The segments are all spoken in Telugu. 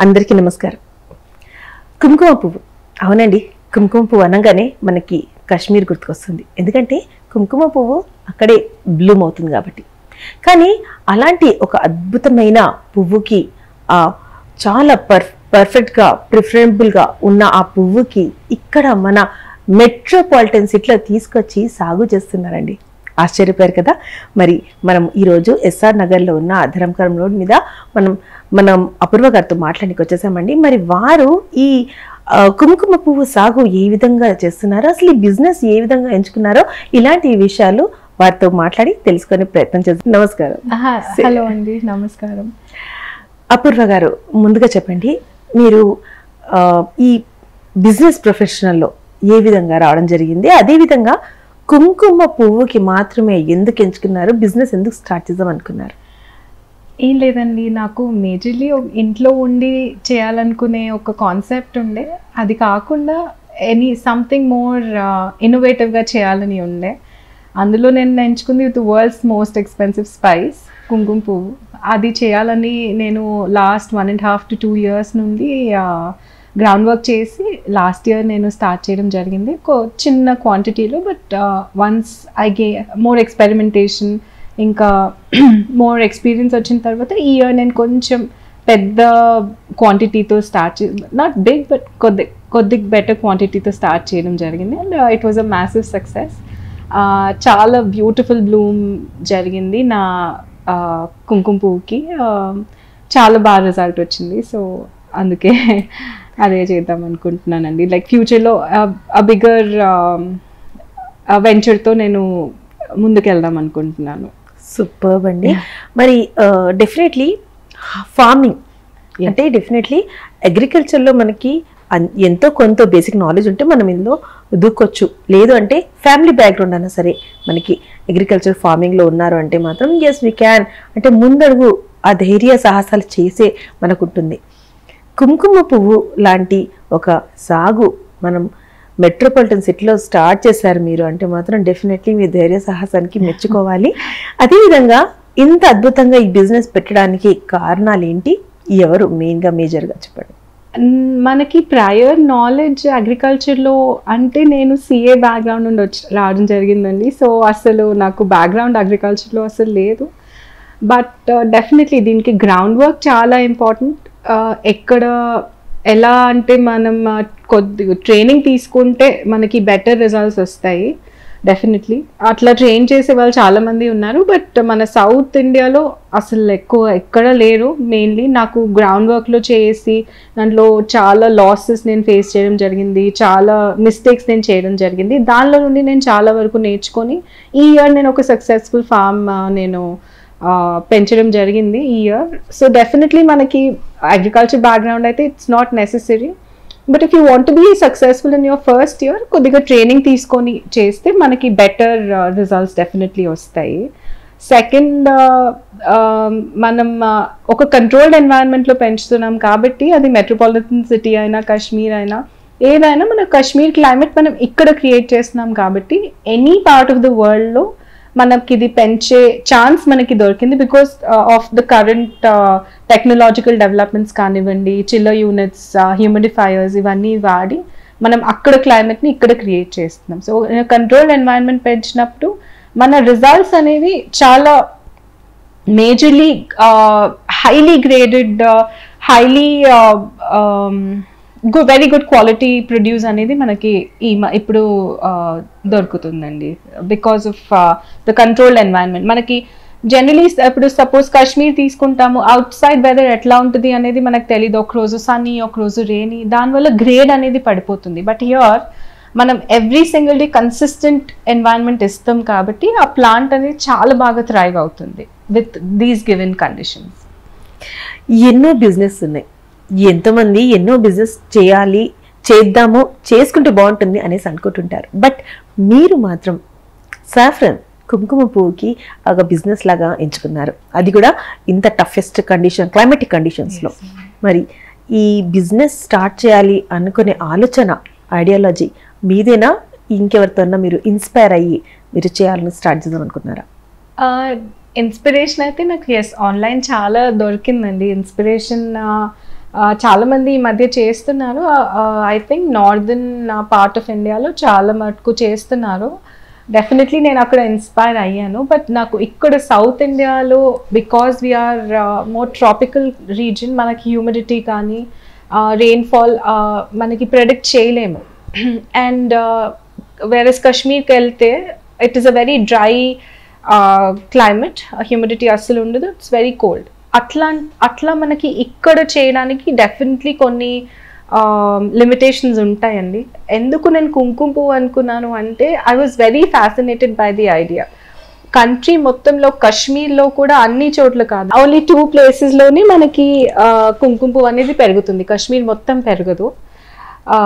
అందరికీ నమస్కారం కుంకుమ పువ్వు అవునండి కుంకుమ పువ్వు అనగానే మనకి కాశ్మీర్ గుర్తుకొస్తుంది ఎందుకంటే కుంకుమ పువ్వు అక్కడే బ్లూమ్ అవుతుంది కాబట్టి కానీ అలాంటి ఒక అద్భుతమైన పువ్వుకి ఆ చాలా పర్ పర్ఫెక్ట్గా ప్రిఫరబుల్గా ఉన్న ఆ పువ్వుకి ఇక్కడ మన మెట్రోపాలిటన్ సిటీలో తీసుకొచ్చి సాగు చేస్తున్నారండి ఆశ్చర్యపోయారు కదా మరి మనం ఈరోజు ఎస్ఆర్ నగర్లో ఉన్న ధరంకరం రోడ్ మీద మనం మనం అపూర్వ గారితో మాట్లాడానికి వచ్చేసామండి మరి వారు ఈ ఆ, కుంకుమ పువ్వు సాగు ఏ విధంగా చేస్తున్నారో అసలు ఈ బిజినెస్ ఏ విధంగా ఎంచుకున్నారో ఇలాంటి విషయాలు వారితో మాట్లాడి తెలుసుకునే ప్రయత్నం చేస్తాం నమస్కారం ఆహా, హలో అండి నమస్కారం అపూర్వ గారు ముందుగా చెప్పండి మీరు ఆ, ఈ బిజినెస్ ప్రొఫెషనల్లో ఏ విధంగా రావడం జరిగింది అదే విధంగా కుంకుమ పువ్వుకి మాత్రమే ఎందుకు ఎంచుకున్నారు బిజినెస్ ఎందుకు స్టార్ట్ చేద్దాం అనుకున్నారు ఏం లేదండి నాకు మేజర్లీ ఇంట్లో ఉండి చేయాలనుకునే ఒక కాన్సెప్ట్ ఉండే అది కాకుండా ఎనీ సంథింగ్ మోర్ ఇన్నోవేటివ్గా చేయాలని ఉండే అందులో నేను ఎంచుకుంది with world's most expensive spice కుంకుమ పువ్వు అది చేయాలని నేను last one and half to two years నుండి గ్రౌండ్ వర్క్ చేసి లాస్ట్ ఇయర్ నేను స్టార్ట్ చేయడం జరిగింది ఒక చిన్న క్వాంటిటీలో but once I get more experimentation ఇంకా మోర్ ఎక్స్పీరియన్స్ వచ్చిన తర్వాత ఈ ఇయర్ నేను కొంచెం పెద్ద క్వాంటిటీతో స్టార్ట్ చే నాట్ బిగ్ బట్ కొద్ది కొద్ది బెటర్ క్వాంటిటీతో స్టార్ట్ చేయడం జరిగింది and it was a massive success చాలా బ్యూటిఫుల్ బ్లూమ్ జరిగింది నా uh, కుంకుమ పువ్వుకి Uh, చాలా బాగా రిజల్ట్ వచ్చింది సో అందుకే అదే చేద్దాం అనుకుంటున్నానండి లైక్ ఫ్యూచర్లో ఆ బిగ్గర్ వెంచర్తో నేను ముందుకెళ్దాం అనుకుంటున్నాను సూపర్ అండి మరి డెఫినెట్లీ ఫార్మింగ్ Yeah. అంటే డెఫినెట్లీ అగ్రికల్చర్లో మనకి అన్- ఎంతో కొంత బేసిక్ నాలెడ్జ్ ఉంటే మనం ఇందులో దూకొచ్చు లేదు అంటే ఫ్యామిలీ బ్యాక్గ్రౌండ్ అయినా సరే మనకి అగ్రికల్చర్ ఫార్మింగ్లో ఉన్నారు అంటే మాత్రం ఎస్ వీ క్యాన్ అంటే ముందడుగు ఆ ధైర్య సాహసాలు చేసే మనకు ఉంటుంది కుంకుమ పువ్వు లాంటి ఒక సాగు మనం మెట్రోపాలిటన్ సిటీలో స్టార్ట్ చేశారు మీరు అంటే మాత్రం డెఫినెట్లీ మీ ధైర్య సాహసానికి మెచ్చుకోవాలి అదేవిధంగా ఇంత అద్భుతంగా ఈ బిజినెస్ పెట్టడానికి కారణాలు ఏంటి ఎవరు మెయిన్గా మేజర్గా చెప్పండి న్- మనకి ప్రయర్ నాలెడ్జ్ అగ్రికల్చర్లో అంటే నేను సిఏ బ్యాక్గ్రౌండ్ నుండి వచ్చి రావడం జరిగిందండి సో అసలు నాకు బ్యాక్గ్రౌండ్ అగ్రికల్చర్లో అసలు లేదు బట్ డెఫినెట్లీ దీనికి గ్రౌండ్ వర్క్ చాలా ఇంపార్టెంట్ ఎక్కడ ఎలా అంటే మనం uh, కొద్ది ట్రైనింగ్ తీసుకుంటే మనకి బెటర్ రిజల్ట్స్ వస్తాయి డెఫినెట్లీ అట్లా ట్రైన్ చేసే వాళ్ళు చాలా మంది ఉన్నారు బట్ మన సౌత్ ఇండియాలో అసలు ఎక్కువ ఎక్కడ లేరు మెయిన్లీ నాకు గ్రౌండ్ వర్క్లో చేసి దాంట్లో చాలా లాసెస్ నేను ఫేస్ చేయడం జరిగింది చాలా మిస్టేక్స్ నేను చేయడం జరిగింది దానిలో నుండి నేను చాలా వరకు నేర్చుకొని ఈ ఇయర్ నేను ఒక సక్సెస్ఫుల్ ఫామ్ నేను ఆ, పెంచడం జరిగింది ఈ ఇయర్ సో డెఫినెట్లీ మనకి అగ్రికల్చర్ బ్యాక్గ్రౌండ్ అయితే it's not necessary but if you want be successful in your first year కొద్దిగా ట్రైనింగ్ తీసుకొని చేస్తే మనకి బెటర్ రిజల్ట్స్ డెఫినెట్లీ వస్తాయి సెకండ్ మనం uh, ఒక కంట్రోల్డ్ ఎన్వైరన్మెంట్లో పెంచుతున్నాం కాబట్టి అది మెట్రోపాలిటన్ సిటీ అయినా కాశ్మీర్ అయినా ఏదైనా మన కాశ్మీర్ క్లైమేట్ మనం ఇక్కడ క్రియేట్ చేస్తున్నాం కాబట్టి ఎనీ పార్ట్ ఆఫ్ ద వరల్డ్లో మనకి ఇది పెంచే ఛాన్స్ మనకి దొరికింది because of the current technological developments కానివ్వండి చిల్లర్ యూనిట్స్ హ్యూమిడిఫైయర్స్ ఇవన్నీ వాడి మనం అక్కడ క్లైమేట్ని ఇక్కడ క్రియేట్ చేస్తున్నాం సో కంట్రోల్ ఎన్వైరన్మెంట్ పెంచినప్పుడు మన రిజల్ట్స్ అనేవి చాలా majorly highly graded highly good very good quality produce అనేది మనకి ఈ మ- ఇప్పుడు uh, దొరుకుతుందండి because of the controlled environment మనకి జనరలీ ఇప్పుడు సపోజ్ కాశ్మీర్ తీసుకుంటాము అవుట్ సైడ్ వెదర్ ఎట్లా ఉంటుంది అనేది మనకు తెలియదు ఒక రోజు సన్నీ ఒక రోజు రేని దానివల్ల గ్రేడ్ అనేది పడిపోతుంది బట్ హియర్ మనం every single day consistent environment ఇస్తాం కాబట్టి ఆ ప్లాంట్ అనేది చాలా బాగా థ్రైవ్ అవుతుంది విత్ దీస్ గివెన్ కండిషన్స్ ఎన్నో బిజినెస్ ఉన్నాయి ఎంతోమంది ఎన్నో బిజినెస్ చేయాలి చేద్దాము చేసుకుంటే బాగుంటుంది అనేసి అనుకుంటుంటారు బట్ మీరు మాత్రం సాఫ్రన్ కుంకుమ పువ్వుకి ఒక బిజినెస్ లాగా ఎంచుకున్నారు అది కూడా ఇంత టఫెస్ట్ కండిషన్ క్లైమేటిక్ కండిషన్స్లో మరి ఈ బిజినెస్ స్టార్ట్ చేయాలి అనుకునే ఆలోచన ఐడియాలజీ మీదేనా ఇంకెవరితోన్నా మీరు ఇన్స్పైర్ అయ్యి మీరు చేయాలని స్టార్ట్ చేద్దాం అనుకున్నారా ఇన్స్పిరేషన్ అయితే నాకు ఎస్ ఆన్లైన్ చాలా దొరికిందండి ఇన్స్పిరేషన్ చాలా మంది ఈ మధ్య చేస్తున్నారు I think northern part of ఇండియాలో చాలా మటుకు చేస్తున్నారు డెఫినెట్లీ నేను అక్కడ ఇన్స్పైర్ అయ్యాను బట్ నాకు ఇక్కడ సౌత్ ఇండియాలో because we are more tropical region మనకి హ్యూమిడిటీ కానీ రెయిన్ఫాల్ మనకి ప్రెడిక్ట్ చేయలేము అండ్ వేరస్ కాశ్మీర్కి వెళ్తే it is a very dry climate humidity అస్సలు ఉండదు ఇట్స్ వెరీ కోల్డ్ అట్లా అట్లా మనకి ఇక్కడ చేయడానికి డెఫినెట్లీ కొన్ని లిమిటేషన్స్ ఉంటాయండి ఎందుకు నేను కుంకుమ పువ్వు అనుకున్నాను అంటే I was very fascinated by the idea country మొత్తంలో కాశ్మీర్లో కూడా అన్ని చోట్ల కాదు ఓన్లీ టూ ప్లేసెస్లోనే మనకి ఆ, కుంకుమ పువ్వు అనేది పెరుగుతుంది కాశ్మీర్ మొత్తం పెరగదు ఆ,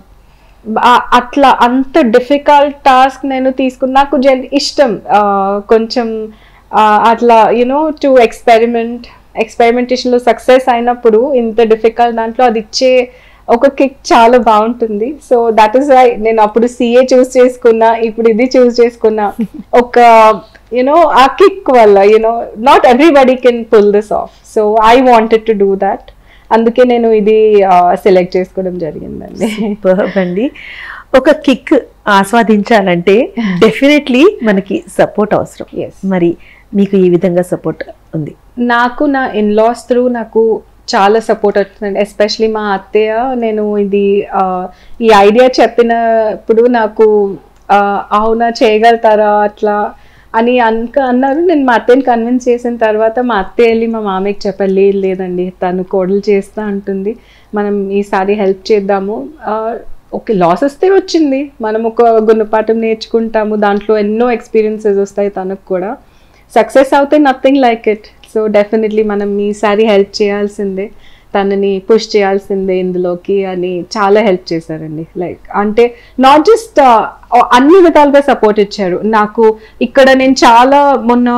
ఆ- అట్లా అంత డిఫికల్ట్ టాస్క్ నేను తీసుకున్న నాకు జన్ ఇష్టం ఆ, కొంచెం ఆ, అట్లా యునో టు ఎక్స్పెరిమెంట్ ఎక్స్పెరిమెంటేషన్లో సక్సెస్ అయినప్పుడు ఇంత డిఫికల్ట్ దాంట్లో అది ఇచ్చే ఒక కిక్ చాలా బాగుంటుంది సో దట్ ఈస్ వై నేను అప్పుడు సిఏ చూస్ చేసుకున్నా ఇప్పుడు ఇది చూస్ చేసుకున్నా ఒక యునో ఆ కిక్ వల్ల you know not everybody can pull this off so I wanted to do that అందుకే నేను ఇది సెలెక్ట్ చేసుకోవడం జరిగిందండి Superb అండి ఒక కిక్ ఆస్వాదించాలంటే డెఫినెట్లీ మనకి సపోర్ట్ అవసరం Yes. మరి మీకు ఈ విధంగా సపోర్ట్ ఉంది నాకు నా ఇన్లాస్ త్రూ నాకు చాలా సపోర్ట్ వచ్చిందండి ఎస్పెషలీ మా అత్తయ్య నేను ఇది ఆ, ఈ ఐడియా చెప్పినప్పుడు నాకు ఆ, అవునా చేయగలుగుతారా అట్లా అని అనుక అన్నారు నేను మా అత్తయ్యని కన్విన్స్ చేసిన తర్వాత మా అత్తయ్య వెళ్ళి మా మామయ్యకి చెప్పాలి లేదు లేదండి తను కోడలు చేస్తా అంటుంది మనం ఈసారి హెల్ప్ చేద్దాము ఆ, ఓకే లాస్ వస్తే వచ్చింది మనం ఒక గుణపాఠం నేర్చుకుంటాము దాంట్లో ఎన్నో ఎక్స్పీరియన్సెస్ వస్తాయి తనకు కూడా సక్సెస్ అవుతే nothing like it so definitely మనం ఈసారి హెల్ప్ చేయాల్సిందే తనని పుష్ చేయాల్సిందే ఇందులోకి అని చాలా హెల్ప్ చేశారండి లైక్ అంటే నాట్ జస్ట్ అన్ని విధాలుగా సపోర్ట్ ఇచ్చారు నాకు ఇక్కడ నేను చాలా మొన్న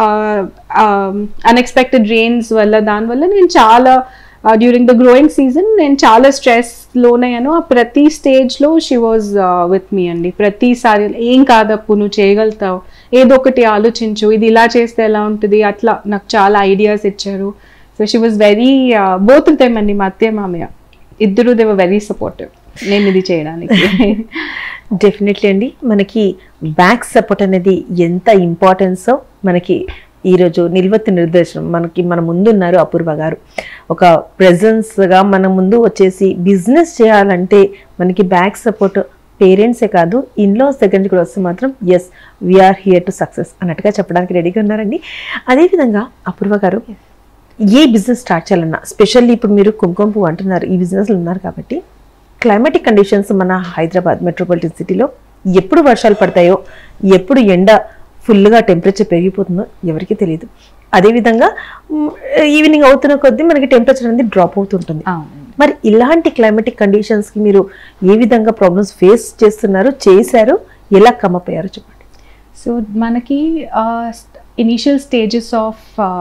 అన్ఎక్స్పెక్టెడ్ రెయిన్స్ వల్ల దానివల్ల నేను చాలా డ్యూరింగ్ ద గ్రోయింగ్ సీజన్ నేను చాలా స్ట్రెస్ లోనయ్యాను ఆ ప్రతి స్టేజ్లో షీ వాజ్ విత్ మీ అండి ప్రతిసారి ఏం కాదప్పు నువ్వు చేయగలుగుతావు ఏదో ఒకటి ఆలోచించు ఇది ఇలా చేస్తే ఎలా ఉంటుంది అట్లా నాకు చాలా ఐడియాస్ ఇచ్చారు so she was very both them అండి మా అత్తయ్య మామయ్య ఇద్దరు దేవ వెరీ సపోర్టివ్ నేను ఇది చేయడానికి డెఫినెట్లీ అండి మనకి బ్యాక్ సపోర్ట్ అనేది ఎంత ఇంపార్టెన్సో మనకి ఈరోజు నిల్వత్తు నిర్దేశనం మనకి మన ముందు ఉన్నారు అపూర్వ గారు ఒక ప్రెజెన్స్గా మన ముందు వచ్చేసి బిజినెస్ చేయాలంటే మనకి బ్యాక్ సపోర్ట్ పేరెంట్సే కాదు ఇన్లాస్ దగ్గర నుంచి కూడా వస్తే మాత్రం yes we are here to success అన్నట్టుగా చెప్పడానికి రెడీగా ఉన్నారండి అదేవిధంగా అపూర్వ గారు ఏ బిజినెస్ స్టార్ట్ చేయాలన్నా స్పెషల్లీ ఇప్పుడు మీరు కుంకుమ పువ్వు అంటున్నారు ఈ బిజినెస్లో ఉన్నారు కాబట్టి క్లైమాటిక్ కండిషన్స్ మన హైదరాబాద్ మెట్రోపాలిటన్ సిటీలో ఎప్పుడు వర్షాలు పడతాయో ఎప్పుడు ఎండ ఫుల్గా టెంపరేచర్ పెరిగిపోతుందో ఎవరికీ తెలియదు అదేవిధంగా మ్, ఈవినింగ్ అవుతున్న కొద్దీ మనకి టెంపరేచర్ అనేది డ్రాప్ అవుతుంటుంది అవునండి మరి ఇలాంటి క్లైమాటిక్ కండిషన్స్కి మీరు ఏ విధంగా ప్రాబ్లమ్స్ ఫేస్ చేస్తున్నారు చేశారు ఎలా కమప్ అయ్యారు చెప్పండి సో మనకి initial stages of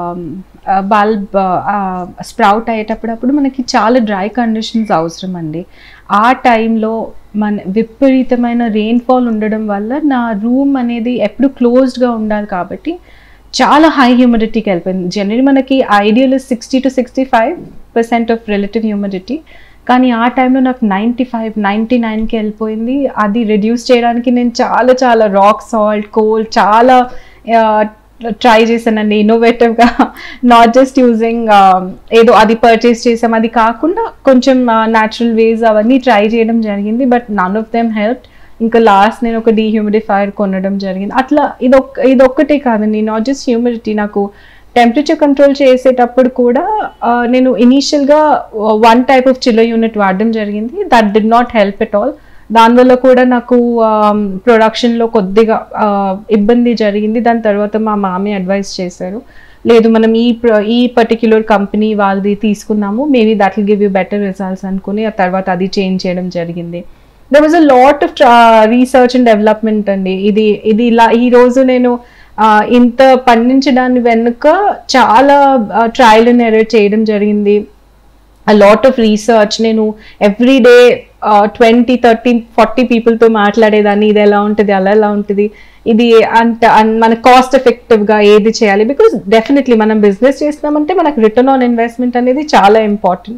bulb sprout అయ్యేటప్పుడప్పుడు మనకి చాలా డ్రై కండిషన్స్ అవసరం అండి ఆ టైంలో మన విపరీతమైన రెయిన్ఫాల్ ఉండడం వల్ల నా రూమ్ అనేది ఎప్పుడు క్లోజ్డ్గా ఉండాలి కాబట్టి చాలా హై హ్యూమిడిటీకి వెళ్ళిపోయింది జనరల్ మనకి ideal sixty to sixty five percent of relative humidity కానీ ఆ టైంలో నాకు నైంటీ ఫైవ్ నైంటీ నైన్కి వెళ్ళిపోయింది అది రెడ్యూస్ చేయడానికి నేను చాలా చాలా రాక్ సాల్ట్ కోల్ చాలా ట్రై చేశానండి ఇన్నోవేటివ్గా నాట్ జస్ట్ యూజింగ్ ఏదో అది పర్చేస్ చేసాం అది కాకుండా కొంచెం న్యాచురల్ వేస్ అవన్నీ ట్రై చేయడం జరిగింది but none of them help ఇంకా లాస్ట్ నేను ఒక డీహ్యూమిడిఫైర్ కొనడం జరిగింది అట్లా ఇదొక్క ఇదొక్కటే కాదండి నాట్ జస్ట్ హ్యూమిడిటీ నాకు టెంపరేచర్ కంట్రోల్ చేసేటప్పుడు కూడా ఆ, నేను ఇనీషియల్గా one type of chiller unit వాడడం జరిగింది that did not help at all దానివల్ల కూడా నాకు ప్రొడక్షన్లో కొద్దిగా ఆ, ఇబ్బంది జరిగింది దాని తర్వాత మా మామయ్య అడ్వైస్ చేశారు లేదు మనం ఈ ప్ర- ఈ పర్టిక్యులర్ కంపెనీ వాళ్ళది తీసుకున్నాము maybe that will give you better results అనుకుని ఆ తర్వాత అది చేంజ్ చేయడం జరిగింది there was a lot of research and development అండి ఇది ఇది ఇలా ఈ రోజు నేను ఆ, ఇంత పండించడాన్ని వెనుక చాలా ట్రయల్ అండ్ ఎర్రర్ చేయడం జరిగింది లాట్ ఆఫ్ రీసెర్చ్ నేను every day twenty thirty forty పీపుల్తో మాట్లాడేదాన్ని ఇది ఎలా ఉంటుంది అలా ఎలా ఉంటుంది ఇది అంత అన్- మన కాస్ట్ ఎఫెక్టివ్గా ఏది చేయాలి బికాస్ డెఫినెట్లీ మనం బిజినెస్ చేస్తున్నామంటే మనకు రిటర్న్ ఆన్ ఇన్వెస్ట్మెంట్ అనేది చాలా ఇంపార్టెంట్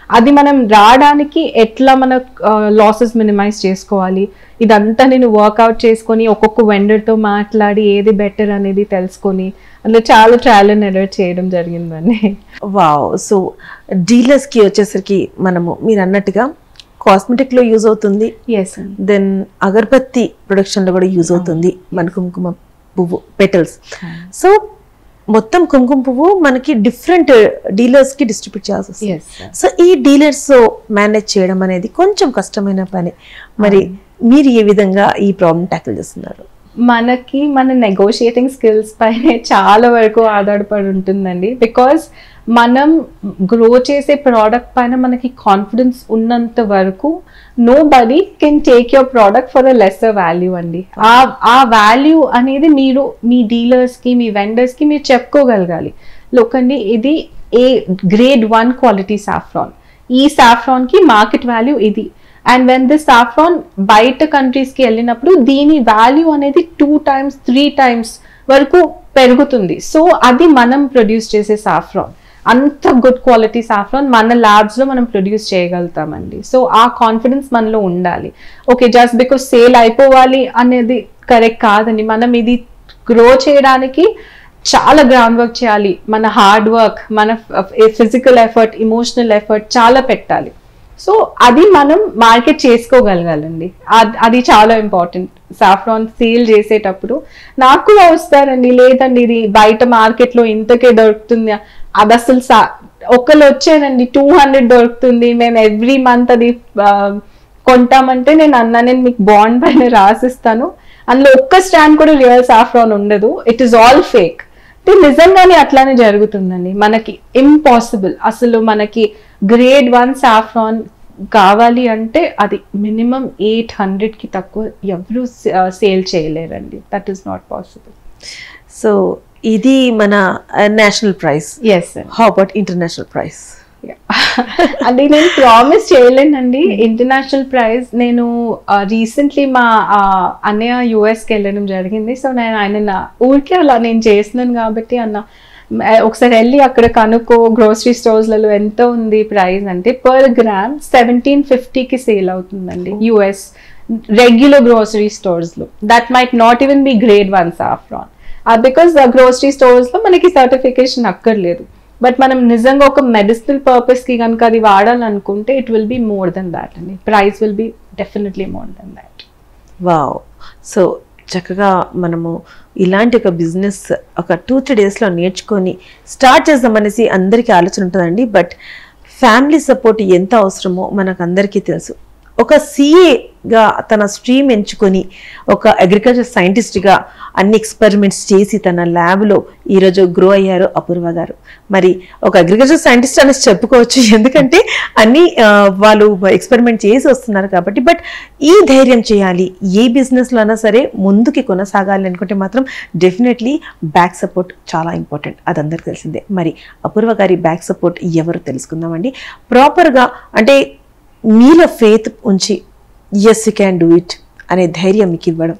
అది మనం రావడానికి ఎట్లా మన లాసెస్ మినిమైజ్ చేసుకోవాలి ఇదంతా నేను వర్కౌట్ చేసుకొని ఒక్కొక్క వెండర్తో మాట్లాడి ఏది బెటర్ అనేది తెలుసుకొని అందులో చాలా ట్రయల్ అండ్ ఎర్రర్ చేయడం జరిగిందండి వావ్ సో డీలర్స్కి వచ్చేసరికి మనము మీరు అన్నట్టుగా కాస్మెటిక్లో యూజ్ అవుతుంది ఎస్ అండి దెన్ అగరబత్తి ప్రొడక్షన్లో కూడా యూజ్ అవుతుంది మన కుంకుమ పువ్వు పెటల్స్ సో మొత్తం కుంకుమ పువ్వు మనకి డిఫరెంట్ డీలర్స్కి డిస్ట్రిబ్యూట్ చేయాల్సి వస్తుంది ఎస్ సో ఈ డీలర్స్ మేనేజ్ చేయడం అనేది కొంచెం కష్టమైన పని మరి మీరు ఏ విధంగా ఈ ప్రాబ్లం ట్యాకిల్ చేస్తున్నారు మనకి మన నెగోషియేటింగ్ స్కిల్స్ పైనే చాలా వరకు ఆధారపడి ఉంటుందండి బికాజ్ మనం గ్రో చేసే ప్రోడక్ట్ పైన మనకి కాన్ఫిడెన్స్ ఉన్నంత వరకు nobody can take your product for a lesser value అండి ఆ ఆ వాల్యూ అనేది మీరు మీ డీలర్స్కి మీ వెండర్స్కి మీరు చెప్పుకోగలగాలి లోకండి ఇది A grade one quality saffron ఈ సాఫ్రాన్కి మార్కెట్ వాల్యూ ఇది అండ్ వెన్ దిస్ సాఫ్రాన్ బయట కంట్రీస్కి వెళ్ళినప్పుడు దీని వాల్యూ అనేది టూ టైమ్స్ త్రీ టైమ్స్ వరకు పెరుగుతుంది సో అది మనం ప్రొడ్యూస్ చేసే సాఫ్రాన్ అంత గుడ్ క్వాలిటీ సాఫ్రాన్ మన ల్యాబ్స్లో మనం ప్రొడ్యూస్ చేయగలుగుతామండి సో ఆ కాన్ఫిడెన్స్ మనలో ఉండాలి ఓకే జస్ట్ బికాస్ సేల్ అయిపోవాలి అనేది కరెక్ట్ కాదండి మనం ఇది గ్రో చేయడానికి చాలా గ్రౌండ్ వర్క్ చేయాలి మన హార్డ్ వర్క్ మన ఫిజికల్ ఎఫర్ట్ ఇమోషనల్ ఎఫర్ట్ చాలా పెట్టాలి సో అది మనం మార్కెట్ చేసుకోగలగాలండి అద్- అది చాలా ఇంపార్టెంట్ సాఫ్రాన్ సేల్ చేసేటప్పుడు నాకు కూడా వస్తారండి లేదండి ఇది బయట మార్కెట్లో ఇంతకే దొరుకుతుంది అది అసలు సా ఒకళ్ళు వచ్చానండి టూ హండ్రెడ్ దొరుకుతుంది మేము ఎవ్రీ మంత్ అది ఆ, కొంటామంటే నేను అన్నా నేను మీకు బాండ్ పైన రాసిస్తాను అందులో ఒక్క స్టాండ్ కూడా రియల్ సాఫ్రాన్ ఉండదు ఇట్ ఈస్ ఆల్ ఫేక్ అంటే నిజంగానే అట్లానే జరుగుతుందండి మనకి ఇంపాసిబుల్ అసలు మనకి గ్రేడ్ వన్ సాఫ్రాన్ కావాలి అంటే అది మినిమం ఎయిట్ హండ్రెడ్కి తక్కువ ఎవరు సేల్ చేయలేరండి that is not possible so ఇది మన national price yes sir how about international price అది నేను ప్రామిస్ చేయలేనండి ఇంటర్నేషనల్ ప్రైజ్ నేను రీసెంట్లీ మా ఆ, అన్నయ్య యుఎస్కి వెళ్ళడం జరిగింది సో నేను ఆయన నా ఊరికే అలా నేను చేస్తున్నాను కాబట్టి అన్న మ- ఒకసారి వెళ్ళి అక్కడ కనుక్కో గ్రోసరీ స్టోర్స్లలో ఎంత ఉంది ప్రైస్ అంటే పర్ గ్రామ్ సెవెంటీన్ ఫిఫ్టీకి సేల్ అవుతుందండి యుఎస్ రెగ్యులర్ గ్రోసరీ స్టోర్స్లో that might not even be grade one saffron because grocery స్టోర్స్లో మనకి సర్టిఫికేషన్ అక్కర్లేదు బట్ మనం నిజంగా ఒక మెడిసినల్ పర్పస్ కి కనుక అది వాడాలనుకుంటే it will be more than that అండి price will be definitely more than that wow so చక్కగా మనము ఇలాంటి ఒక బిజినెస్ ఒక టూ త్రీ డేస్లో నేర్చుకొని స్టార్ట్ చేద్దామనేసి అందరికీ ఆలోచన ఉంటుందండి బట్ ఫ్యామిలీ సపోర్ట్ ఎంత అవసరమో మనకు అందరికీ తెలుసు ఒక సిఏగా తన స్ట్రీమ్ ఎంచుకొని ఒక అగ్రికల్చర్ సైంటిస్ట్గా అన్ని ఎక్స్పెరిమెంట్స్ చేసి తన ల్యాబ్లో ఈరోజు గ్రో అయ్యారు అపూర్వ గారు మరి ఒక అగ్రికల్చర్ సైంటిస్ట్ అనేసి చెప్పుకోవచ్చు ఎందుకంటే అన్ని ఆ, వాళ్ళు ఎక్స్పెరిమెంట్ చేసి వస్తున్నారు కాబట్టి బట్ ఈ ధైర్యం చేయాలి ఏ బిజినెస్లో అయినా సరే ముందుకి కొనసాగాలి అనుకుంటే మాత్రం డెఫినెట్లీ బ్యాక్ సపోర్ట్ చాలా ఇంపార్టెంట్ అది అందరికి తెలిసిందే మరి అపూర్వ గారి బ్యాక్ సపోర్ట్ ఎవరు తెలుసుకుందామండి ప్రాపర్గా అంటే మీలో ఫేత్ ఉంచి yes you can do it అనే ధైర్యం మీకు ఇవ్వడం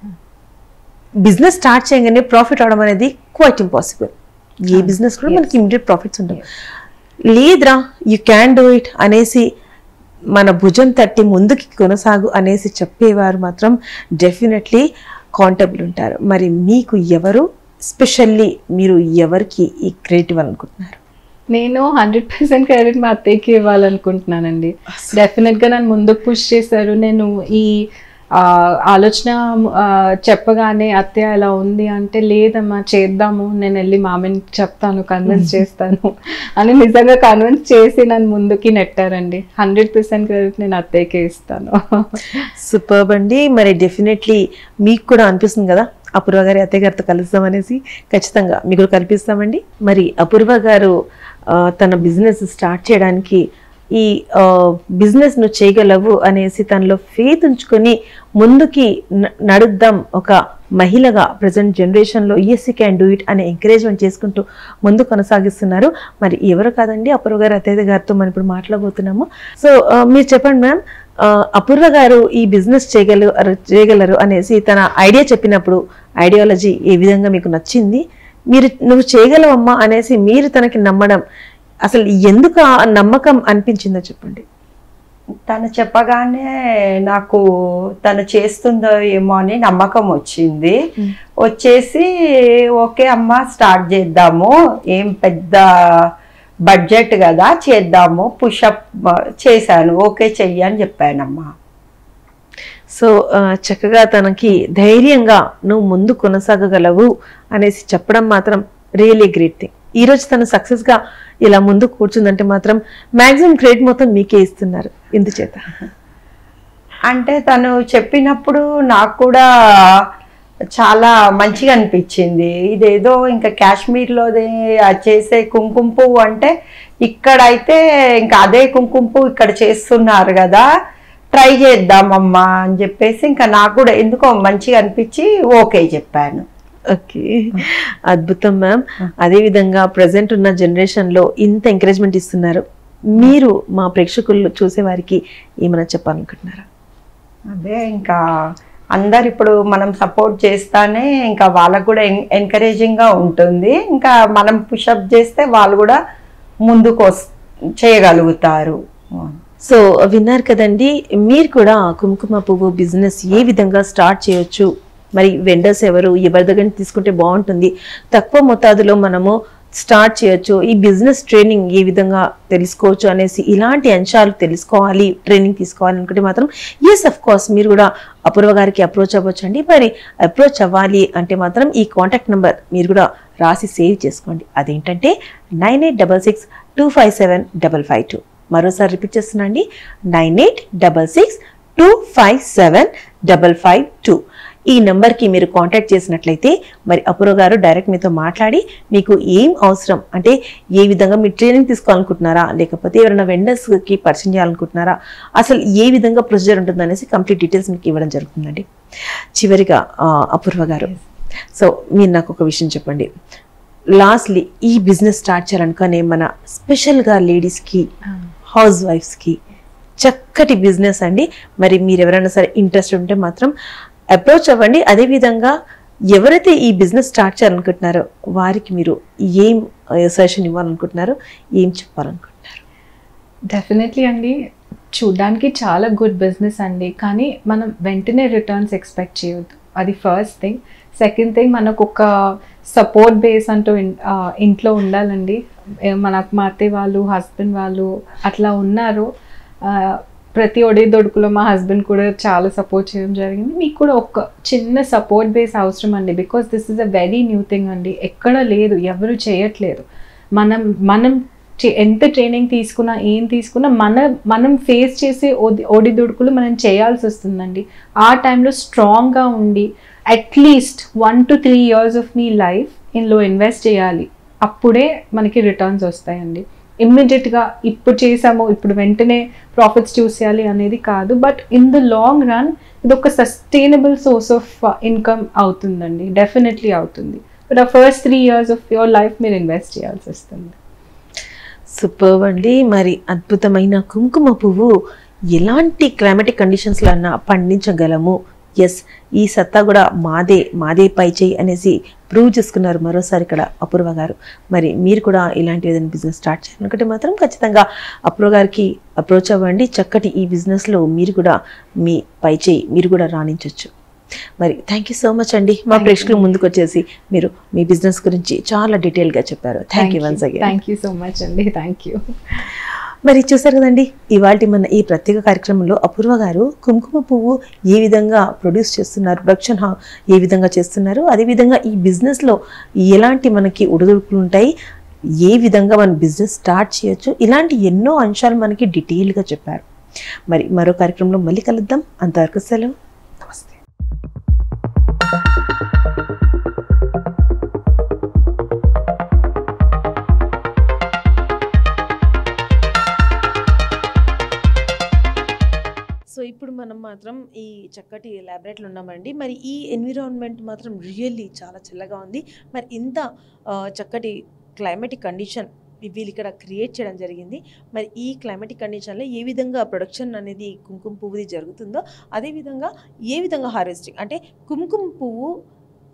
బిజినెస్ స్టార్ట్ చేయగానే ప్రాఫిట్ అవడం అనేది క్వైట్ ఇంపాసిబుల్ ఏ బిజినెస్ కూడా మనకి ఇమీడియట్ ప్రాఫిట్స్ ఉండవు లేదురా యూ క్యాన్ డూ ఇట్ అనేసి మన భుజం తట్టి ముందుకి కొనసాగు అనేసి చెప్పేవారు మాత్రం డెఫినెట్లీ కౌంటబుల్ ఉంటారు మరి మీకు ఎవరు స్పెషల్లీ మీరు ఎవరికి ఈ క్రెడిట్ ఇవ్వాలనుకుంటున్నారు నేను హండ్రెడ్ పర్సెంట్ క్రెడిట్ మా అత్తయ్యకి ఇవ్వాలనుకుంటున్నానండి డెఫినెట్ గా నన్ను ముందుకు పుష్ చేశారు నేను ఈ ఆ, ఆలోచన ఆ, చెప్పగానే అత్తయ్య ఎలా ఉంది అంటే లేదమ్మా చేద్దాము నేను వెళ్ళి మామని చెప్తాను కన్విన్స్ చేస్తాను అని నిజంగా కన్విన్స్ చేసి నన్ను ముందుకి నెట్టారండి హండ్రెడ్ పర్సెంట్ క్రెడిట్ నేను అత్తయ్యకే ఇస్తాను సూపర్బ్ అండి మరి డెఫినెట్లీ మీకు కూడా అనిపిస్తుంది కదా అపూర్వ గారి అత్తయ్య గారితో కలుస్తాం అనేసి ఖచ్చితంగా మీకు కూడా కల్పిస్తామండి మరి అపూర్వ గారు ఆ, తన బిజినెస్ స్టార్ట్ చేయడానికి ఈ బిజినెస్ ను చేయగలవు అనేసి తనలో ఫేత్ ఉంచుకొని ముందుకి న- నడుద్దాం ఒక మహిళగా ప్రజెంట్ జనరేషన్లో ఈఎస్సీ క్యాన్ డూ ఇట్ అనే ఎంకరేజ్మెంట్ చేసుకుంటూ ముందు కొనసాగిస్తున్నారు మరి ఎవరు కాదండి అపూర్వ గారు అత్తయ్య గారితో మనం ఇప్పుడు మాట్లాడబోతున్నాము సో ఆ, మీరు చెప్పండి మ్యామ్ ఆ, అపూర్వ గారు ఈ బిజినెస్ చేయగలరు చేయగలరు అనేసి తన ఐడియా చెప్పినప్పుడు ఐడియాలజీ ఏ విధంగా మీకు నచ్చింది మీరు నువ్వు చేయగలవమ్మా అనేసి మీరు తనకి నమ్మడం అసలు ఎందుకు ఆ నమ్మకం అనిపించిందో చెప్పండి తను చెప్పగానే నాకు తను చేస్తుందో ఏమో అని నమ్మకం వచ్చింది వచ్చేసి ఓకే అమ్మ స్టార్ట్ చేద్దాము ఏం పెద్ద బడ్జెట్ కదా చేద్దాము పుషప్ చేశాను ఓకే చెయ్యి అని చెప్పానమ్మా సో ఆ, చక్కగా తనకి ధైర్యంగా నువ్వు ముందు కొనసాగగలవు అనేసి చెప్పడం మాత్రం రియలీ గ్రేట్ థింగ్ ఈ రోజు తను సక్సెస్ గా ఇలా ముందు కూర్చుందంటే మాత్రం మాక్సిమం క్రెడిట్ మొత్తం మీకే ఇస్తున్నారు ఇందుచేత అంటే తను చెప్పినప్పుడు నాకు కూడా చాలా మంచిగా అనిపించింది ఇదేదో ఇంకా కాశ్మీర్లోది ఆ చేసే కుంకుమ పువ్వు అంటే ఇక్కడైతే ఇంకా అదే కుంకుమ పువ్వు ఇక్కడ చేస్తున్నారు కదా ట్రై చేద్దామమ్మా అని చెప్పేసి ఇంకా నాకు కూడా ఎందుకో మంచిగా అనిపించి ఓకే చెప్పాను ఓకే అద్భుతం మ్యామ్ అదే విధంగా ప్రజెంట్ ఉన్న జనరేషన్ లో ఇంత ఎంకరేజ్మెంట్ ఇస్తున్నారు మీరు మా ప్రేక్షకులు చూసే వారికి ఏమైనా చెప్పాలనుకుంటున్నారా అదే ఇంకా అందరు ఇప్పుడు మనం సపోర్ట్ చేస్తానే ఇంకా వాళ్ళకు కూడా ఎంకరేజింగ్గా ఉంటుంది ఇంకా మనం పుషప్ చేస్తే వాళ్ళు కూడా ముందుకు వస్- చేయగలుగుతారు సో విన్నారు కదండి మీరు కూడా కుంకుమ పువ్వు బిజినెస్ ఏ విధంగా స్టార్ట్ చేయొచ్చు మరి వెండర్స్ ఎవరు ఎవరి దగ్గర నుంచి తీసుకుంటే బాగుంటుంది తక్కువ మొత్తాదులో మనము స్టార్ట్ చేయొచ్చు ఈ బిజినెస్ ట్రైనింగ్ ఏ విధంగా తెలుసుకోవచ్చు అనేసి ఇలాంటి అంశాలు తెలుసుకోవాలి ట్రైనింగ్ తీసుకోవాలి అనుకుంటే మాత్రం ఎస్ అఫ్ కోర్స్ మీరు కూడా అపూర్వ గారికి అప్రోచ్ అవ్వచ్చు అండి మరి అప్రోచ్ అవ్వాలి అంటే మాత్రం ఈ కాంటాక్ట్ నెంబర్ మీరు కూడా రాసి సేవ్ చేసుకోండి అదేంటంటే nine eight double six two five seven double five two మరోసారి రిపీట్ చేస్తున్నా అండి nine eight double six two five seven double five two ఈ నెంబర్కి మీరు కాంటాక్ట్ చేసినట్లయితే మరి అపూర్వ గారు డైరెక్ట్ మీతో మాట్లాడి మీకు ఏం అవసరం అంటే ఏ విధంగా మీరు ట్రైనింగ్ తీసుకోవాలనుకుంటున్నారా లేకపోతే ఎవరైనా వెండర్స్కి పరిచయం చేయాలనుకుంటున్నారా అసలు ఏ విధంగా ప్రొసీజర్ ఉంటుంది అనేసి కంప్లీట్ డీటెయిల్స్ మీకు ఇవ్వడం జరుగుతుందండి చివరిగా ఆ, అపూర్వ గారు సో మీరు నాకు ఒక విషయం చెప్పండి లాస్ట్లీ ఈ బిజినెస్ స్టార్ట్ చేయాలనుకునే మన స్పెషల్గా లేడీస్కి హౌస్ వైఫ్స్కి చక్కటి బిజినెస్ అండి మరి మీరు ఎవరైనా సరే ఇంట్రెస్ట్ ఉంటే మాత్రం అప్రోచ్ అవ్వండి అదేవిధంగా ఎవరైతే ఈ బిజినెస్ స్టార్ట్ చేయాలనుకుంటున్నారో వారికి మీరు ఏం సజెషన్ ఇవ్వాలనుకుంటున్నారో ఏం చెప్పాలనుకుంటున్నారు డెఫినెట్లీ అండి చూడ్డానికి చాలా గుడ్ బిజినెస్ అండి కానీ మనం వెంటనే రిటర్న్స్ ఎక్స్పెక్ట్ చేయొద్దు అది ఫస్ట్ థింగ్ సెకండ్ థింగ్ మనకు ఒక సపోర్ట్ బేస్ అంటూ ఇన్- ఆ, ఇంట్లో ఉండాలండి ఏ, మనకు మా అత్తయ్య వాళ్ళు హస్బెండ్ వాళ్ళు అట్లా ఉన్నారు ఆ, ప్రతి ఒడే దొడుకులో మా హస్బెండ్ కూడా చాలా సపోర్ట్ చేయడం జరిగింది మీకు కూడా ఒక చిన్న సపోర్ట్ బేస్ అవసరం అండి because this is a very new thing అండి ఎక్కడ లేదు ఎవరు చేయట్లేదు మనం మనం చే- ఎంత ట్రైనింగ్ తీసుకున్నా ఏం తీసుకున్నా మన మనం ఫేస్ చేసే ఒడి ఒడిదుడుకులు మనం చేయాల్సి వస్తుందండి ఆ టైంలో స్ట్రాంగ్గా ఉండి at least one two three years of మీ లైఫ్ ఇందులో ఇన్వెస్ట్ చేయాలి అప్పుడే మనకి రిటర్న్స్ వస్తాయండి ఇమ్మీడియట్గా ఇప్పుడు చేసాము ఇప్పుడు వెంటనే ప్రాఫిట్స్ చూసేయాలి అనేది కాదు but in the long run ఇది ఒక సస్టైనబుల్ సోర్స్ ఆఫ్ ఇన్కమ్ అవుతుందండి డెఫినెట్లీ అవుతుంది బట్ ఆ first three years of your life మీరు ఇన్వెస్ట్ చేయాల్సి వస్తుంది సూపర్ అండి మరి అద్భుతమైన కుంకుమ పువ్వు ఎలాంటి క్లైమాటిక్ కండిషన్స్లో అన్నా పండించగలము ఎస్ ఈ సత్తా కూడా మాదే మాదే పై చేయి అనేసి ప్రూవ్ చేసుకున్నారు మరోసారి ఇక్కడ అపూర్వ గారు మరి మీరు కూడా ఇలాంటి ఏదైనా బిజినెస్ స్టార్ట్ చేయాలనుకుంటే మాత్రం ఖచ్చితంగా అపూర్వ గారికి అప్రోచ్ అవ్వండి చక్కటి ఈ బిజినెస్లో మీరు కూడా మీ పై చేయి మీరు కూడా రాణించవచ్చు మరి థ్యాంక్ యూ సో మచ్ అండి మా ప్రేక్షకులు ముందుకు వచ్చేసి మీరు మీ బిజినెస్ గురించి చాలా డీటెయిల్గా చెప్పారు thank you once again thank you so much అండి థ్యాంక్ యూ మరి చూసారు కదండి ఇవాళ మన ఈ ప్రత్యేక కార్యక్రమంలో అపూర్వ గారు కుంకుమ పువ్వు ఏ విధంగా ప్రొడ్యూస్ చేస్తున్నారు ప్రొడక్షన్ హా ఏ విధంగా చేస్తున్నారు అదేవిధంగా ఈ బిజినెస్లో ఎలాంటి మనకి ఉడుదుడుకులు ఉంటాయి ఏ విధంగా మనం బిజినెస్ స్టార్ట్ చేయొచ్చు ఇలాంటి ఎన్నో అంశాలు మనకి డీటెయిల్గా చెప్పారు మరి మరో కార్యక్రమంలో మళ్ళీ కలుద్దాం అంతవరకు సెలవు నమస్తే సో ఇప్పుడు మనం మాత్రం ఈ చక్కటి ల్యాబొరేటరీలో ఉన్నామండి మరి ఈ ఎన్విరాన్మెంట్ మాత్రం రియల్లీ చాలా చల్లగా ఉంది మరి ఇంత ఆ, చక్కటి క్లైమేటిక్ కండిషన్ వీళ్ళు ఇక్కడ క్రియేట్ చేయడం జరిగింది మరి ఈ క్లైమేటిక్ కండిషన్లో ఏ విధంగా ప్రొడక్షన్ అనేది కుంకుమ పువ్వుది జరుగుతుందో అదేవిధంగా ఏ విధంగా హార్వెస్టింగ్ అంటే కుంకుమ పువ్వు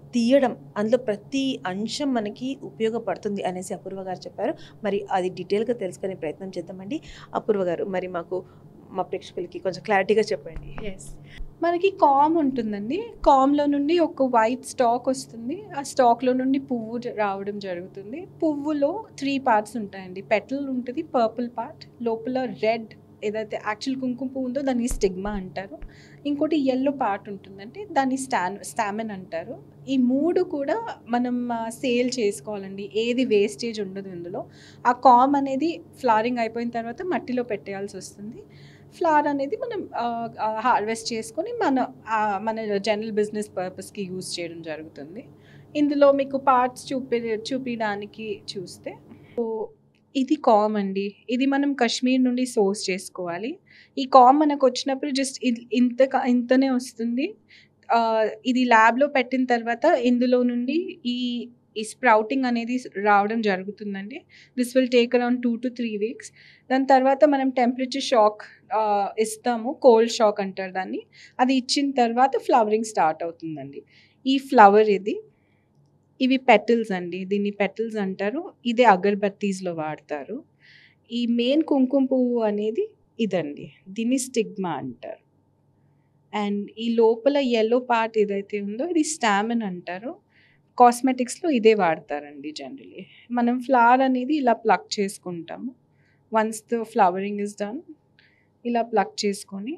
తీయడం అందులో ప్రతి అంశం మనకి ఉపయోగపడుతుంది అనేసి అపూర్వ గారు చెప్పారు మరి అది డీటెయిల్గా తెలుసుకునే ప్రయత్నం చేద్దామండి అపూర్వ గారు మరి మాకు మా ప్రేక్షకులకి కొంచెం క్లారిటీగా చెప్పండి ఎస్ మనకి కామ్ ఉంటుందండి కామ్లో నుండి ఒక వైట్ స్టాక్ వస్తుంది ఆ స్టాక్లో నుండి పువ్వు జ- రావడం జరుగుతుంది పువ్వులో త్రీ పార్ట్స్ ఉంటాయండి పెటల్ ఉంటుంది పర్పుల్ పార్ట్ లోపల రెడ్ ఏదైతే యాక్చువల్ కుంకుమ పువ్వు ఉందో దాన్ని స్టిగ్మా అంటారు ఇంకోటి ఎల్లో పార్ట్ ఉంటుందంటే దాన్ని స్టాన్ స్టామిన్ అంటారు ఈ మూడు కూడా మనం సేల్ చేసుకోవాలండి ఏది వేస్టేజ్ ఉండదు ఇందులో ఆ కామ్ అనేది ఫ్లవరింగ్ అయిపోయిన తర్వాత మట్టిలో పెట్టేయాల్సి వస్తుంది ఫ్లవర్ అనేది మనం హార్వెస్ట్ చేసుకొని మన ఆ, మన జనరల్ బిజినెస్ పర్పస్కి యూజ్ చేయడం జరుగుతుంది ఇందులో మీకు పార్ట్స్ చూపి చూపించడానికి చూస్తే సో ఇది కామ్ అండి ఇది మనం కాశ్మీర్ నుండి సోర్స్ చేసుకోవాలి ఈ కామ్ మనకు వచ్చినప్పుడు జస్ట్ ఇంత క- ఇంతనే వస్తుంది ఆ, ఇది ల్యాబ్లో పెట్టిన తర్వాత ఇందులో నుండి ఈ ఈ స్ప్రౌటింగ్ అనేది రావడం జరుగుతుందండి this will take around two to three weeks దాని తర్వాత మనం టెంపరేచర్ షాక్ ఇస్తాము కోల్డ్ షాక్ అంటారు దాన్ని అది ఇచ్చిన తర్వాత ఫ్లవరింగ్ స్టార్ట్ అవుతుందండి ఈ ఫ్లవర్ ఇది ఇవి పెటల్స్ అండి దీన్ని పెటల్స్ అంటారు ఇదే అగర్బత్తీస్లో వాడతారు ఈ మెయిన్ కుంకుమ పువ్వు అనేది ఇదండి దీన్ని స్టిగ్మా అంటారు అండ్ ఈ లోపల ఎల్లో పార్ట్ ఏదైతే ఉందో ఇది స్టామిన్ అంటారు కాస్మెటిక్స్లో ఇదే వాడతారండి జనరలీ మనం ఫ్లవర్ అనేది ఇలా ప్లక్ చేసుకుంటాము once the flowering is done ఇలా ప్లక్ చేసుకొని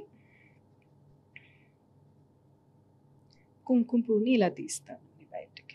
కుంకుమ పువ్వుని ఇలా తీస్తామండి బయటకి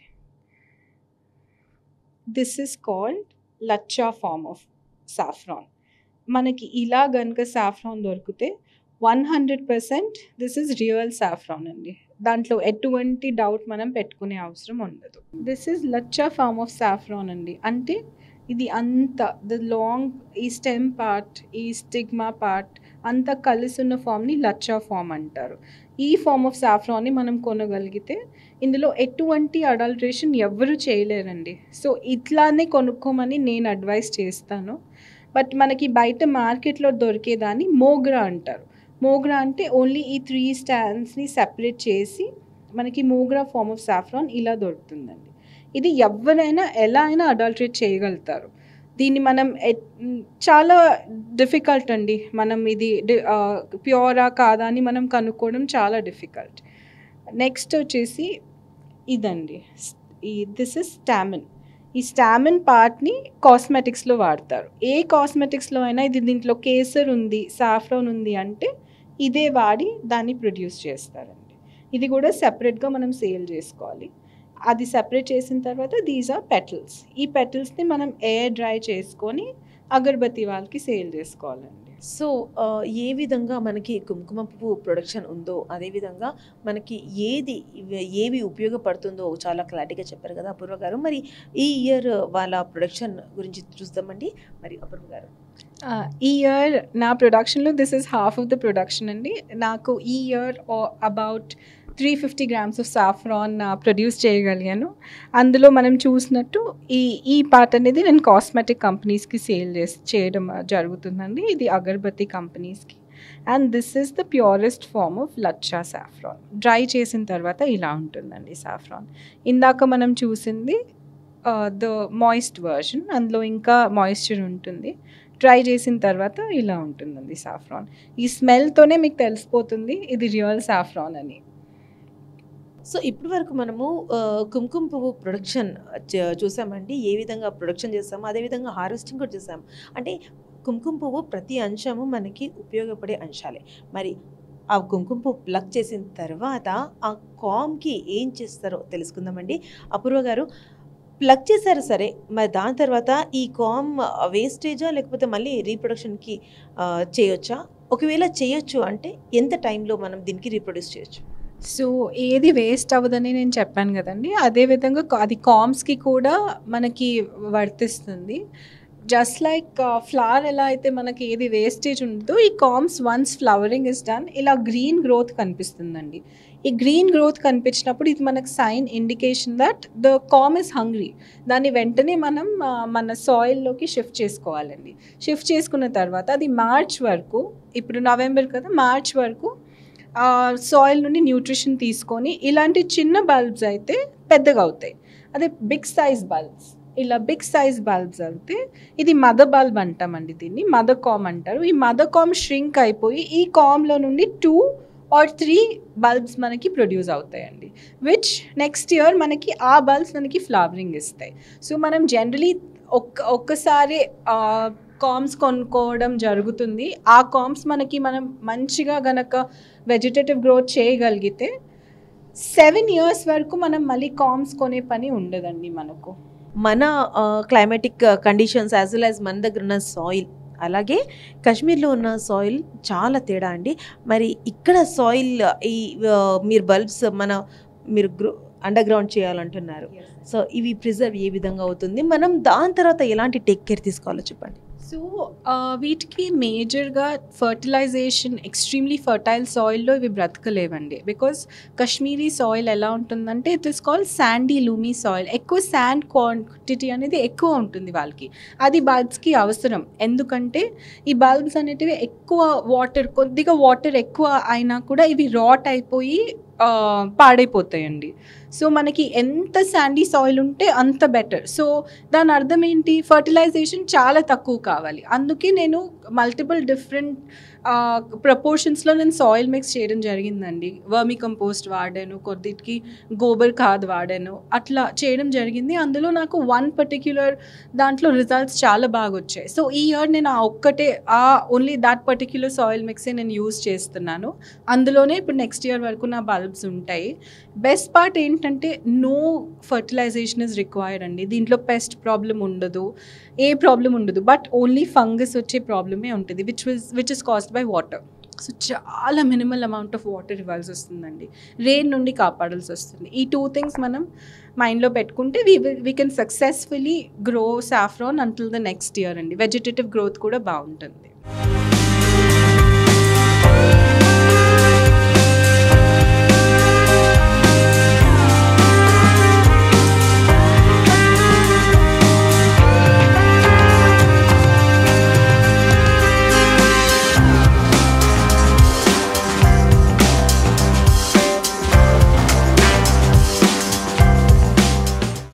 this is called lachha form of saffron మనకి ఇలా గనుక సాఫ్రాన్ దొరికితే one hundred percent this is real saffron అండి దాంట్లో ఎటువంటి డౌట్ మనం పెట్టుకునే అవసరం ఉండదు this is lachha form of saffron అండి అంటే ఇది అంత ద లాంగ్ ఈ స్టెమ్ పార్ట్ ఈ స్టిగ్మా పార్ట్ అంతా కలిసి ఉన్న ఫామ్ని లచ్చా ఫామ్ అంటారు ఈ ఫామ్ ఆఫ్ సాఫ్రాన్ని మనం కొనగలిగితే ఇందులో ఎటువంటి అడల్ట్రేషన్ ఎవ్వరూ చేయలేరండి సో ఇట్లానే కొనుక్కోమని నేను అడ్వైస్ చేస్తాను బట్ మనకి బయట మార్కెట్లో దొరికేదాన్ని మోగ్రా అంటారు మోగ్రా అంటే ఓన్లీ ఈ త్రీ స్టాండ్స్ని సెపరేట్ చేసి మనకి మోగ్రా ఫార్మ్ ఆఫ్ సాఫ్రాన్ ఇలా దొరుకుతుందండి ఇది ఎవరైనా ఎలా అయినా అడల్ట్రేట్ చేయగలుగుతారు దీన్ని మనం ఎట్- చాలా డిఫికల్ట్ అండి మనం ఇది ప్యూరా కాదా అని మనం కనుక్కోవడం చాలా డిఫికల్ట్ నెక్స్ట్ వచ్చేసి ఇదండి ఈ దిస్ ఇస్ స్టామిన్ ఈ స్టామిన్ పార్ట్ని కాస్మెటిక్స్లో వాడతారు ఏ కాస్మెటిక్స్లో అయినా ఇది దీంట్లో కేసర్ ఉంది సాఫ్రాన్ ఉంది అంటే ఇదే వాడి దాన్ని ప్రొడ్యూస్ చేస్తారండి ఇది కూడా సెపరేట్గా మనం సేల్ చేసుకోవాలి అది సెపరేట్ చేసిన తర్వాత దీస్ ఆర్ పెటల్స్ ఈ పెటల్స్ని మనం ఎయిర్ డ్రై చేసుకొని అగరబత్తి వాళ్ళకి సేల్ చేసుకోవాలండి సో ఆ, ఏ విధంగా మనకి కుంకుమ పువ్వు ప్రొడక్షన్ ఉందో అదేవిధంగా మనకి ఏది ఇవి- ఏవి ఉపయోగపడుతుందో చాలా క్లారిటీగా చెప్పారు కదా అపూర్వ గారు మరి ఈ ఇయర్ వాళ్ళ ప్రొడక్షన్ గురించి చూద్దామండి మరి అపూర్వ గారు ఈ ఇయర్ నా ప్రొడక్షన్లో this is half of the production అండి నాకు ఈ year about three fifty grams of saffron produce చేయగలిగాను అందులో మనం చూసినట్టు ఈ ఈ పార్ట్ అనేది నేను కాస్మెటిక్ కంపెనీస్కి సేల్ చేసి చేయడం ఆ, జరుగుతుందండి ఇది అగర్బత్తి కంపెనీస్కి and this is the purest form of lachha saffron dry చేసిన తర్వాత ఇలా ఉంటుందండి సాఫ్రాన్ ఇందాక మనం చూసింది ద మాయిస్ట్ వర్షన్ అందులో ఇంకా మాయిశ్చర్ ఉంటుంది డ్రై చేసిన తర్వాత ఇలా ఉంటుందండి సాఫ్రాన్ ఈ స్మెల్తోనే మీకు తెలిసిపోతుంది ఇది రియల్ సాఫ్రాన్ అని సో ఇప్పటి వరకు మనము ఆ, కుంకుమ పువ్వు ప్రొడక్షన్ చ- చూసామండి ఏ విధంగా ప్రొడక్షన్ చేస్తాము అదేవిధంగా హార్వెస్టింగ్ కూడా చేస్తాము అంటే కుంకుమ పువ్వు ప్రతి అంశము మనకి ఉపయోగపడే అంశాలే మరి ఆ కుంకుమ పువ్వు ప్లక్ చేసిన తర్వాత ఆ కామ్కి ఏం చేస్తారో తెలుసుకుందామండి అపూర్వ గారు ప్లగ్ చేశారు సరే మరి దాని తర్వాత ఈ కామ్ వేస్టేజా లేకపోతే మళ్ళీ రీప్రొడక్షన్కి చేయొచ్చా ఒకవేళ చేయొచ్చు అంటే ఎంత టైంలో మనం దీనికి రీప్రొడ్యూస్ చేయొచ్చు సో ఏది వేస్ట్ అవ్వదని నేను చెప్పాను కదండి అదే విధంగా కా- అది కామ్స్కి కూడా మనకి వర్తిస్తుంది జస్ట్ లైక్ ఫ్లవర్ ఎలా అయితే మనకి ఏది వేస్టేజ్ ఉంటుందో ఈ corms once flowering is done ఇలా గ్రీన్ గ్రోత్ కనిపిస్తుందండి ఈ గ్రీన్ గ్రోత్ కనిపించినప్పుడు ఇది మనకు sign indication that the corm is hungry దాన్ని వెంటనే మనం ఆ, మన సాయిల్లోకి షిఫ్ట్ చేసుకోవాలండి షిఫ్ట్ చేసుకున్న తర్వాత అది మార్చ్ వరకు ఇప్పుడు నవంబర్ కదా మార్చ్ వరకు సాయిల్ నుండి న్యూట్రిషన్ తీసుకొని ఇలాంటి చిన్న బల్బ్స్ అయితే పెద్దగా అవుతాయి అదే బిగ్ సైజ్ బల్బ్స్ ఇలా బిగ్ సైజ్ బల్బ్స్ అయితే ఇది మదర్ బల్బ్ అంటామండి దీన్ని మదర్ కామ్ అంటారు ఈ మదర్ కామ్ ష్రింక్ అయిపోయి ఈ కామ్లో నుండి టూ ఆర్ త్రీ బల్బ్స్ మనకి ప్రొడ్యూస్ అవుతాయండి విచ్ నెక్స్ట్ ఇయర్ మనకి ఆ బల్బ్స్ మనకి ఫ్లవరింగ్ ఇస్తాయి సో మనం జనరలీ ఒక్క ఒక్కసారి కామ్స్ కొనుక్కోవడం జరుగుతుంది ఆ కామ్స్ మనకి మనం మంచిగా గనక వెజిటేటివ్ గ్రోత్ చేయగలిగితే సెవెన్ ఇయర్స్ వరకు మనం మళ్ళీ కామ్స్ కొనే పని ఉండదండి మనకు మన climatic conditions as well as మన దగ్గర ఉన్న సాయిల్ అలాగే కాశ్మీర్లో ఉన్న సాయిల్ చాలా తేడా అండి మరి ఇక్కడ సాయిల్ ఈ ఆ, మీరు బల్బ్స్ మన మీరు గ్రో అండర్ గ్రౌండ్ చేయాలంటున్నారు సో ఇవి ప్రిజర్వ్ ఏ విధంగా అవుతుంది మనం దాని తర్వాత ఎలాంటి టేక్ కేర్ తీసుకోవాలో చెప్పండి సో వీటికి మేజర్గా ఫర్టిలైజేషన్ ఎక్స్ట్రీమ్లీ ఫర్టైల్ సాయిల్లో ఇవి బ్రతకలేవండి బికాస్ కశ్మీరీ సాయిల్ ఎలా ఉంటుందంటే it is called sandy loamy soil ఎక్కువ శాండ్ క్వాంటిటీ అనేది ఎక్కువ ఉంటుంది వాళ్ళకి అది బల్బ్స్కి అవసరం ఎందుకంటే ఈ బల్బ్స్ అనేటివి ఎక్కువ వాటర్ కొద్దిగా వాటర్ ఎక్కువ అయినా కూడా ఇవి రాట్ అయిపోయి ఆ, పాడైపోతాయండి సో మనకి ఎంత శాండీ సాయిల్ ఉంటే అంత బెటర్ సో దాని అర్థం ఏంటి ఫర్టిలైజేషన్ చాలా తక్కువ కావాలి అందుకే నేను మల్టిపుల్ డిఫరెంట్ ప్రపోర్షన్స్లో నేను సాయిల్ మిక్స్ చేయడం జరిగిందండి వర్మి కంపోస్ట్ వాడాను కొద్దిటికి గోబర్ ఖాద్ వాడాను అట్లా చేయడం జరిగింది అందులో నాకు వన్ పర్టిక్యులర్ దాంట్లో రిజల్ట్స్ చాలా బాగా వచ్చాయి సో ఈ ఇయర్ నేను ఆ ఒక్కటే ఆ ఓన్లీ దాట్ పర్టిక్యులర్ సాయిల్ మిక్సే నేను యూజ్ చేస్తున్నాను అందులోనే ఇప్పుడు నెక్స్ట్ ఇయర్ వరకు నా బల్బ్స్ ఉంటాయి బెస్ట్ పార్ట్ ఏంటంటే నో ఫర్టిలైజేషన్ ఇస్ రిక్వైర్డ్ అండి దీంట్లో పెస్ట్ ప్రాబ్లం ఉండదు ఏ ప్రాబ్లం ఉండదు బట్ ఓన్లీ ఫంగస్ వచ్చే ప్రాబ్లమే ఉంటుంది which which which is caused by water so చాలా మినిమల్ అమౌంట్ ఆఫ్ వాటర్ ఇవ్వాల్సి వస్తుందండి రెయిన్ నుండి కాపాడాల్సి వస్తుంది ఈ టూ థింగ్స్ మనం మైండ్లో పెట్టుకుంటే we we can successfully grow saffron until the next year అండి వెజిటేటివ్ గ్రోత్ కూడా బాగుంటుంది